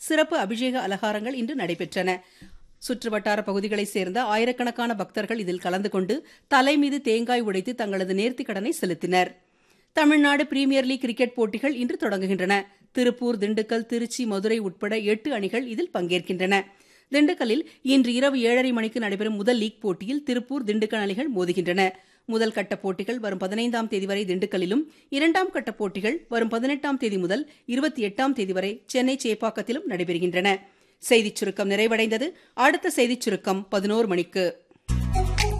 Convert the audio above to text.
சிறப்பு அபிஷேக அலங்காரங்கள் இன்று நடைபெற்றன சுற்றுவட்டார பகுதிகளைச் சேர்ந்த ஆயிரக்கணக்கான பக்தர்கள் இதில் கலந்து கொண்டு தலை மீது தேங்காய் உடைத்து தங்களது நேர்த்திக் கடனை செலுத்தினர் தமிழ்நாடு பிரீமியர் லீக் கிரிக்கெட் போட்டிகள் இன்று தொடங்குகின்றன திருப்பூர் திண்டுக்கல் திருச்சி மதுரை உட்பட எட்டு அணிகள் இதில் பங்கேற்கின்றன திண்டுக்கல்லில் இன்று இரவு ஏழரை மணிக்கு நடைபெறும் முதல் லீக் போட்டியில் திருப்பூர் திண்டுக்கல் அணிகள் மோதுகின்றன முதல் கட்ட போட்டிகள் வரும் பதினைந்தாம் தேதி வரை திண்டுக்கல்லிலும் இரண்டாம் கட்ட போட்டிகள் வரும் பதினெட்டாம் தேதி முதல் இருபத்தி எட்டாம் தேதி வரை சென்னை சேப்பாக்கத்திலும் நடைபெறுகின்றன செய்திச் சுருக்கம் நிறைவடைந்தது அடுத்த செய்திச் சுருக்கம் பதினோரு மணிக்கு